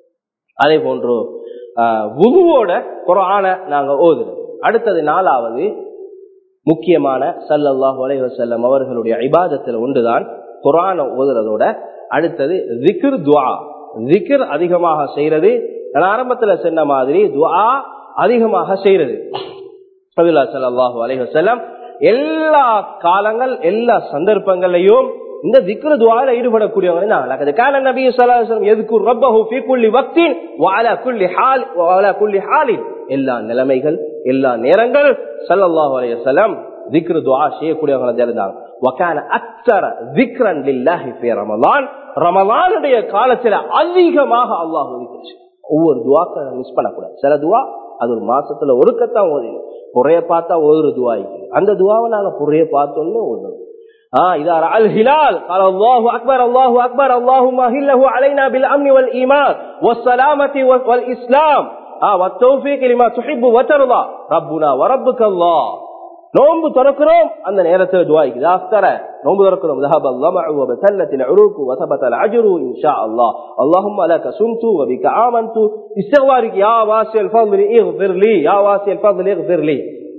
அதே போன்று உதுவோட குரான நாங்க ஓதுறது அடுத்தது நாலாவது முக்கியமான சல்லல்லாஹ் வலைவசல்லம் அவர்களுடைய ஐபாதத்துல ஒன்றுதான் குரான ஓதுறதோட அடுத்தது திக்ர் துவா திக்ர் அதிகமாக செய்யறது நான் ஆரம்பத்துல சொன்ன மாதிரி துவா அதிகமாக செய்யறது சல்லாஹூ அலைவசல்லம் எல்லா காலங்கள் எல்லா சந்தர்ப்பங்களையும் இந்த திக்ரு துவால ஈடுபடக்கூடியவங்க தான் கால நபி ஸல்லல்லாஹு எதுக்கு ரப்பஹு ஃபீ குல்லி வக்தின் வஅலா குல்லி ஹால் வஅலா குல்லி ஹாலின் எல்லா நிலைமைகள் எல்லா நேரங்கள் ஸல்லல்லாஹு அலைஹி வஸல்லம் திக்ரு துஆ செய்யக்கூடியவங்க இருந்தாங்க வகான அக்ஸர திக்ரன் லில்லாஹி ஃபீ ரமலான் ரமலானுடைய காலத்துல அதிகமாக அல்லாஹ் ஒதுக்கிச்சு ஒவ்வொரு துவாக்களை மிஸ் பண்ணக்கூடாது சில துவா அது ஒரு மாசத்துல ஒருக்கத்தான் ஓதிடும் புறைய பார்த்தா ஒரு துவா அந்த துவாவை நாங்க புறைய பார்த்தோன்னு ஓதணும் آه إذا رأى الهلال قال الله أكبر الله أكبر اللهم أهله علينا بالأمن والإيمان والسلامة والإسلام آه والتوفيق لما تحب وترضى ربنا وربك الله நோன்பு திறக்கிறோம் அந்த நேரத்தில் துவாய்க்கு இதாஸ்தர நோன்பு திறக்கிறோம் ذهب الظمع وبتلت العروق وثبت العجر ان شاء الله اللهم لك صمت وبك آمنت استغفارك يا واسع الفضل اغفر لي يا واسع الفضل اغفر لي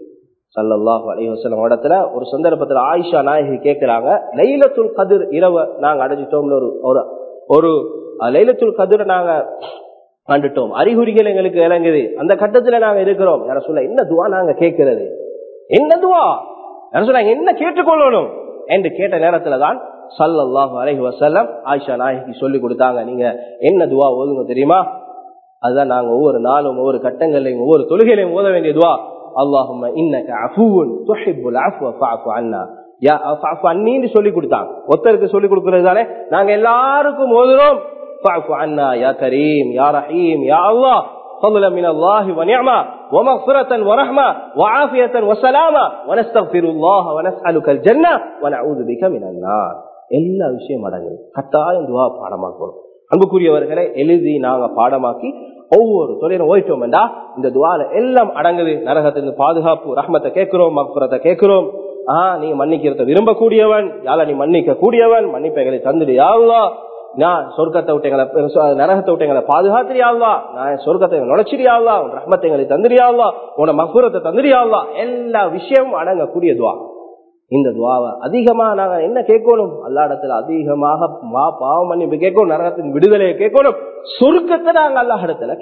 சல்லாஹு அலி வசலம் இடத்துல ஒரு சந்தர்ப்பத்துல ஆயிஷா நாயகி கேட்கிறாங்க லைலத்துல் கதிர் இரவு நாங்க அடைஞ்சிட்டோம்னு ஒரு ஒரு ஒரு லைலத்துல் கதிரை நாங்க கண்டுட்டோம் அறிகுறிகள் எங்களுக்கு இறங்குது அந்த கட்டத்துல நாங்க இருக்கிறோம் யார சொல்ல என்ன துவா நாங்க கேட்கிறது என்ன துவா யார சொல்ல என்ன கேட்டுக்கொள்ளணும் என்று கேட்ட நேரத்துல தான் சல்லாஹு அலஹி வசல்லம் ஆயிஷா நாயகி சொல்லி கொடுத்தாங்க நீங்க என்ன துவா ஓதுங்க தெரியுமா அதுதான் நாங்க ஒவ்வொரு நாளும் ஒவ்வொரு கட்டங்களையும் ஒவ்வொரு தொழுகையிலையும் ஓத வேண்டிய துவா اللهم انك عفو تحب العفو فاعف عنا யா ஃபஅஃபு அன்னின்னு சொல்லி கொடுத்தாங்க ஒருத்தருக்கு சொல்லி கொடுக்கிறது தானே நாங்க எல்லாருக்கும் ஓதுறோம் ஃபஅஃபு அன்னா யா கரீம் யா ரஹீம் யா அல்லாஹ் فضلا من الله ونعمة ومغفرة ورحمة وعافية وسلامة ونستغفر الله ونسألك الجنة ونعوذ بك من النار எல்லா விஷயம் அடங்குது கட்டாயம் துவா பாடமாக்கணும் அன்புக்குரியவர்களை எழுதி நாங்க பாடமாக்கி ஒவ்வொரு தொழிலும் ஓய்ட்டோம் என்றா இந்த துவால எல்லாம் அடங்குது நரகத்திலிருந்து பாதுகாப்பு ரஹ்மத்தை கேட்கிறோம் மக்புரத்தை கேட்கிறோம் ஆஹ் நீ மன்னிக்கிறத விரும்பக்கூடியவன் யால நீ மன்னிக்க கூடியவன் மன்னிப்பைகளை தந்துடு யாவா நான் சொர்க்கத்தை விட்டங்களை நரகத்தை விட்டங்களை பாதுகாத்திரியாவா நான் சொர்க்கத்தை நுழைச்சிரியாவா உன் ரஹ்மத்தை எங்களை தந்திரியாவா உன மகுரத்தை தந்திரியாவா எல்லா விஷயமும் அடங்கக்கூடிய துவா இந்த துவாவை அதிகமா நாங்க என்ன கேட்கணும் அல்லா இடத்துல அதிகமாக மா பாவம் மன்னிப்பு கேட்கணும் நரகத்தின் விடுதலையை கேட்கணும் சொர்க்கத்தை நாங்க அல்லா இடத்துல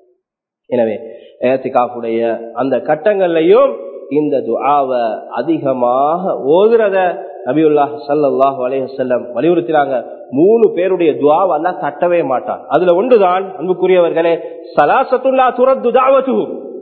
எனவே ஏத்திகாப்புடைய அந்த கட்டங்கள்லையும் இந்த துஆவை அதிகமாக ஓதுறத நபியுல்லாஹ் சல்லாஹ் அலைஹசல்லம் வலியுறுத்தினாங்க மூணு பேருடைய துவாவை எல்லாம் தட்டவே மாட்டான் அதுல ஒன்றுதான் அன்புக்குரியவர்களே சலாசத்துல்லா துரத்து தாவத்து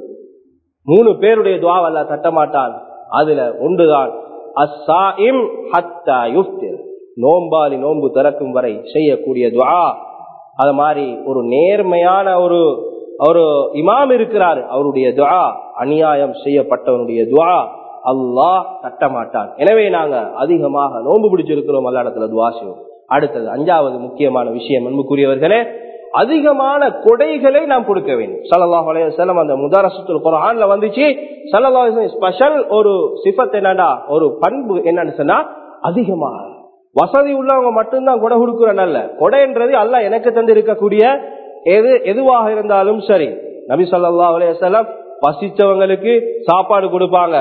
மூணு பேருடைய துவாவை எல்லாம் தட்ட மாட்டான் அதுல ஒன்றுதான் அஸ்ஸாயிம் ஹத்தா யுஃப்திர் நோம்பாலி நோன்பு திறக்கும் வரை செய்யக்கூடிய துவா அது மாதிரி ஒரு நேர்மையான ஒரு ஒரு இமாம் இருக்கிறார் அவருடைய துவா அநியாயம் செய்யப்பட்டவனுடைய துவா அல்லாஹ் தட்ட மாட்டான் எனவே நாங்க அதிகமாக நோன்பு பிடிச்சிருக்கிறோம் அல்ல இடத்துல துவா செய்வோம் அடுத்தது அஞ்சாவது முக்கியமான விஷயம் அன்புக்குரியவர்களே அதிகமான கொடைகளை நாம் கொடுக்க வேண்டும் சல்லாஹ் அலையம் அந்த முதாரசத்துல் குரான்ல வந்துச்சு சல்லாஹ் ஸ்பெஷல் ஒரு சிஃபத் என்னடா ஒரு பண்பு என்னன்னு சொன்னா அதிகமாக வசதி உள்ளவங்க மட்டும்தான் கொடை கொடுக்குற நல்ல கொடைன்றது அல்ல எனக்கு தந்து இருக்கக்கூடிய எது எதுவாக இருந்தாலும் சரி நபி சொல்லா அலையம் பசிச்சவங்களுக்கு சாப்பாடு கொடுப்பாங்க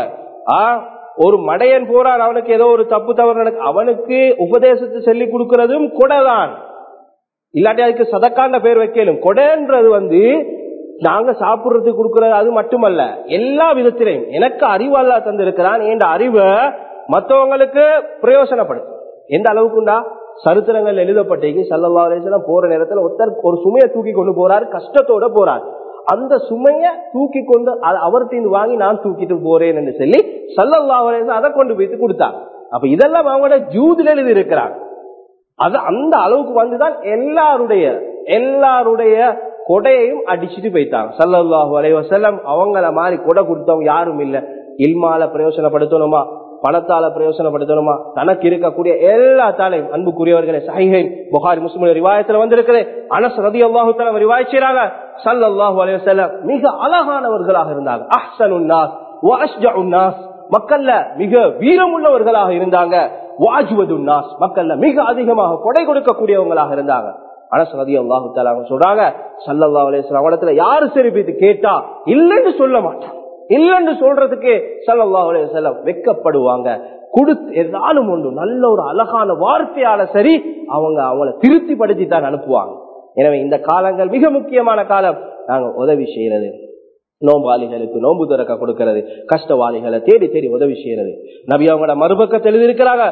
ஒரு மடையன் போறான் அவனுக்கு ஏதோ ஒரு தப்பு தவறு நடக்கு அவனுக்கு உபதேசத்தை சொல்லி கொடுக்கறதும் கொடைதான் இல்லாட்டி அதுக்கு சதக்காண்ட பேர் வைக்கலும் கொடைன்றது வந்து நாங்க சாப்பிடுறதுக்கு கொடுக்கறது அது மட்டுமல்ல எல்லா விதத்திலையும் எனக்கு அறிவு அல்லா தந்திருக்கிறான் என்ற அறிவை மற்றவங்களுக்கு பிரயோசனப்படுத்தும் எந்த அளவுக்குண்டா சரித்திரங்கள் எழுதப்பட்டீங்க சல்லல்லா அலிஸ்லாம் போற நேரத்துல ஒருத்தர் ஒரு சுமையை தூக்கி கொண்டு போறாரு கஷ்டத்தோட போறார் அந்த சுமைய தூக்கி கொண்டு அவர்கிட்ட வாங்கி நான் தூக்கிட்டு போறேன் என்று சொல்லி சல்லல்லா அலிஸ்லாம் அதை கொண்டு போயிட்டு கொடுத்தாங்க அப்ப இதெல்லாம் அவங்களோட ஜூதில் எழுதி இருக்கிறாங்க அது அந்த அளவுக்கு வந்துதான் எல்லாருடைய எல்லாருடைய கொடையையும் அடிச்சுட்டு போயிட்டாங்க சல்லல்லாஹு அலைவசல்லம் அவங்கள மாதிரி கொடை கொடுத்தவங்க யாரும் இல்ல இல்மால பிரயோசனப்படுத்தணுமா பணத்தால பிரயோசனப்படுத்தணுமா தனக்கு இருக்கக்கூடிய எல்லா தாலையும் அன்புக்குரியவர்களே சஹிஹை புகாரி முஸ்லிம் ரிவாயத்துல வந்திருக்கிறேன் அனஸ் ரதி அல்லாஹு தலா ரிவாய் செய்யறாங்க சல்லல்லாஹு அலைவசல்லம் மிக அழகானவர்களாக இருந்தாங்க அஹ்சனுன்னாஸ் உன்னாஸ் மக்கள்ல மிக வீரம் உள்ளவர்களாக இருந்தாங்க வாஜுவதுன்னாஸ் மக்கள்ல மிக அதிகமாக கொடை கொடுக்கக்கூடியவங்களாக இருந்தாங்க அனஸ் ரதி அல்லாஹு தலா சொல்றாங்க சல்லல்லா அலையம் இடத்துல யாரு சிரிப்பித்து கேட்டா இல்லைன்னு சொல்ல மாட்டான் இல்லைன்னு சொல்றதுக்கு சல்லல்லா அலையம் வெக்கப்படுவாங்க கொடுத்து ஏதாலும் ஒன்று நல்ல ஒரு அழகான வார்த்தையால சரி அவங்க அவங்கள திருப்தி படுத்தி தான் அனுப்புவாங்க எனவே இந்த காலங்கள் மிக முக்கியமான காலம் நாங்க உதவி செய்யறது நோம்பாளிகளுக்கு நோன்பு திறக்க கொடுக்கிறது கஷ்டவாளிகளை தேடி தேடி உதவி செய்யறது நபி அவங்களோட மறுபக்கத்தில் எழுதியிருக்கிறாங்க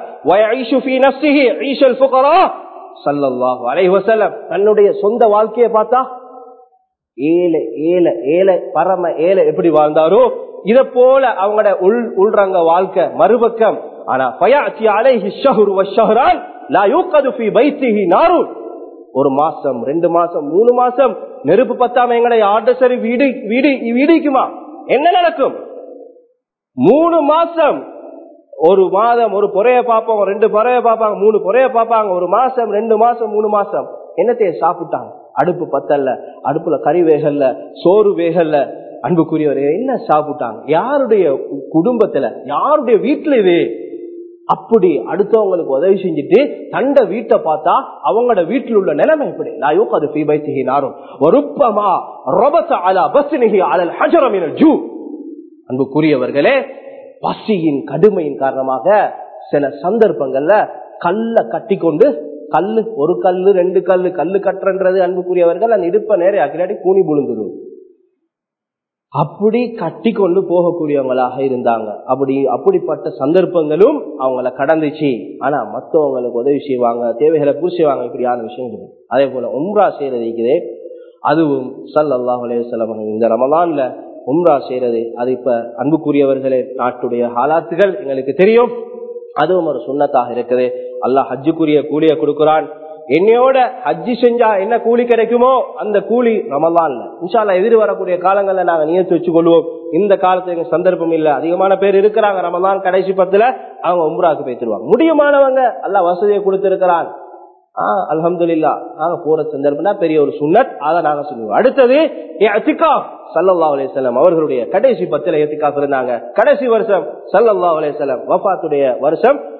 தன்னுடைய சொந்த வாழ்க்கையை பார்த்தா ஏழை ஏழை ஏழை பரம ஏழை எப்படி வாழ்ந்தாரோ இத போல அவங்களோட உள் உள்ரங்க வாழ்க்கை மறுபக்கம் ஆனா பயாச்சி அலைஹி ஷஹுர் வஷஹரான் லா யூகது ஃபீ பைத்திஹி நாருன் ஒரு மாசம் ரெண்டு மாசம் மூணு மாசம் நெருப்பு பத்தாம எங்களை ஆட்ட சரி வீடு வீடு வீடிக்குமா என்ன நடக்கும் மூணு மாசம் ஒரு மாதம் ஒரு பொறைய பார்ப்போம் ரெண்டு பொறைய பார்ப்பாங்க மூணு பொறைய பார்ப்பாங்க ஒரு மாசம் ரெண்டு மாசம் மூணு மாசம் என்னத்தைய சாப்பிட்டாங்க அடுப்பு பத்தல்ல அடுப்புல கறி வேகல்ல சோறு வேகல்ல அன்புக்குரியவரே என்ன சாப்பிட்டாங்க யாருடைய குடும்பத்துல யாருடைய வீட்டுல இது அப்படி அடுத்தவங்களுக்கு உதவி செஞ்சுட்டு தண்ட வீட்டை பார்த்தா அவங்களோட வீட்டில் உள்ள நிலைமை எப்படி நான் அது பீபைத்திகி நாரும் ஒருப்பமா ரொபச அலா பஸ்னிகி அலல் ஹஜரமின ஜூ அன்புக்குரியவர்களே பசியின் கடுமையின் காரணமாக சில சந்தர்ப்பங்கள்ல கல்ல கட்டி கொண்டு கல்லு ஒரு கல்லு ரெண்டு கல்லு கல்லு கட்டுறது அன்புக்குரியவர்கள் அந்த இடுப்ப நேரம் அக்கிலாட்டி கூனி புழுந்துடும் அப்படி கட்டி கொண்டு போகக்கூடியவங்களாக இருந்தாங்க அப்படி அப்படிப்பட்ட சந்தர்ப்பங்களும் அவங்கள கடந்துச்சு ஆனா மத்தவங்களுக்கு உதவி செய்வாங்க தேவைகளை பூர்த்தி செய்வாங்க இப்படியான விஷயங்கள் அதே போல உம்ரா செய்யறது இருக்குது அதுவும் சல் அல்லாஹ் அலையம் இந்த ரமலான்ல உம்ரா செய்யறது அது இப்ப அன்புக்குரியவர்களே நாட்டுடைய ஹாலாத்துகள் எங்களுக்கு தெரியும் அதுவும் ஒரு சுண்ணத்தாக இருக்குது அல்லாஹ் ஹஜ்ஜுக்குரிய கூலிய கொடுக்கிறான் என்னையோட ஹஜ்ஜி செஞ்சா என்ன கூலி கிடைக்குமோ அந்த கூலி ரமலான்ல இன்ஷால்லா எதிர் வரக்கூடிய காலங்கள்ல நாங்க நியத்து வச்சு கொள்வோம் இந்த காலத்துல சந்தர்ப்பம் இல்ல அதிகமான பேர் இருக்கிறாங்க ரமலான் கடைசி பத்துல அவங்க உம்ராக்கு பேசிடுவாங்க முடியுமானவங்க அல்ல வசதியை கொடுத்திருக்கிறான் ஆஹ் அலமதுல்லா நாங்க போற சந்தர்ப்பம்னா பெரிய ஒரு சுண்ணத் அதை நாங்க சொல்லுவோம் அடுத்தது சல்லல்லா அலிசல்லாம் அவர்களுடைய கடைசி பத்துல எத்திகாப் இருந்தாங்க கடைசி வருஷம் சல்லல்லா அலிசல்லாம் வஃபாத்துடைய வருஷம்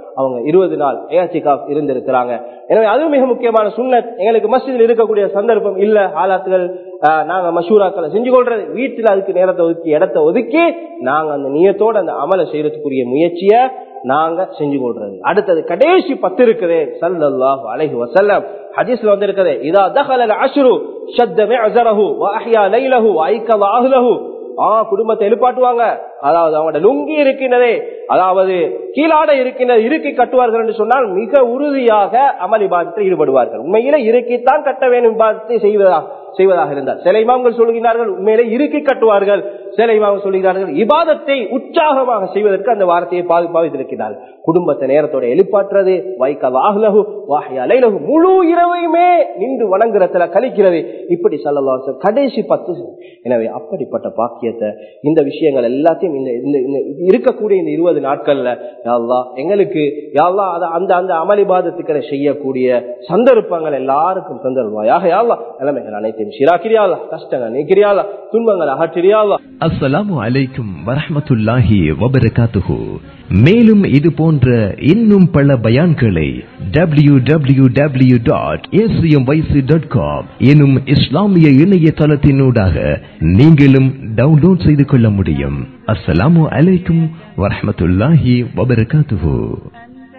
அவங்க இருபது நாள் ஏசிகாப் இருந்திருக்கிறாங்க எனவே அது மிக முக்கியமான சுண்ணத் எங்களுக்கு மஸ்ஜிதில் இருக்கக்கூடிய சந்தர்ப்பம் இல்ல ஆலாத்துகள் ஆஹ், நாங்க மஷூராக்களை செஞ்சு கொள்றது வீட்டுல அதுக்கு நேரத்தை ஒதுக்கி இடத்தை ஒதுக்கி நாங்க அந்த நியத்தோட அந்த அமலை செய்யறதுக்குரிய முயற்சிய நாங்க செஞ்சு கொள்றது அடுத்தது கடைசி பத்து இருக்குது சல்லல்லாஹு அலைஹி வஸல்லம் ஹதீஸ்ல வந்து இருக்குது இதா தகல அஷ்ரு ஷத்த மிஅஸரஹு வ அஹ்யா லைலஹு வ ஐகவ அஹ்லஹு ஆ குடும்பத்தை எழுப்பாட்டுவாங்க அதாவது அவங்களோட லுங்கி இருக்கின்றதே அதாவது கீழாட இருக்கின்றது இருக்கி கட்டுவார்கள் என்று சொன்னால் மிக உறுதியாக அமல் இபாதத்தில் ஈடுபடுவார்கள் உண்மையிலே இருக்கித்தான் கட்ட வேண்டும் இபாதத்தை செய்வதா செய்வதாக இருந்தார் சில இமாம்கள் சொல்கிறார்கள் உண்மையிலே இருக்கி கட்டுவார்கள் சில இமாம்கள் சொல்கிறார்கள் இபாதத்தை உற்சாகமாக செய்வதற்கு அந்த வார்த்தையை பாவி பாவித்திருக்கிறார்கள் குடும்பத்தை நேரத்தோட எழுப்பாற்றுறது வைக்க வாகுலகு வாஹியா லைலகு முழு இரவையுமே நின்று வணங்குறதுல கழிக்கிறது இப்படி சொல்லலாம் கடைசி பத்து எனவே அப்படிப்பட்ட பாக்கியத்தை இந்த விஷயங்கள் எல்லாத்தையும் இந்த இந்த- இந்த இருக்கக்கூடிய இந்த இருபது நாட்கள்ல யாழ்லா எங்களுக்கு யாழ்லா அத- அந்த அந்த அமளிபாதத்துக்களை செய்யக்கூடிய சந்தர்ப்பங்கள் எல்லாருக்கும் தந்தருவாயாக யாழ்லா நிலைமைகள் அனைத்தையும் சீராக்கிறியாளா கஷ்டங்கள் நீக்கிறியாளா துன்பங்கள் அகற்றிறியாளா அஸ்ஸலாமு அலைக்கும் வரஹ்மத்துல்லாஹி வபரகாத்துஹு மேலும் இது போன்ற இன்னும் பல பயான்களை W W W dot dot com எனும் இஸ்லாமிய இணையதளத்தினூடாக நீங்களும் டவுன்லோட் செய்து கொள்ள முடியும் அஸ்ஸலாமு அலைக்கும் வரஹ்மத்துல்லாஹி வபரகாத்துஹு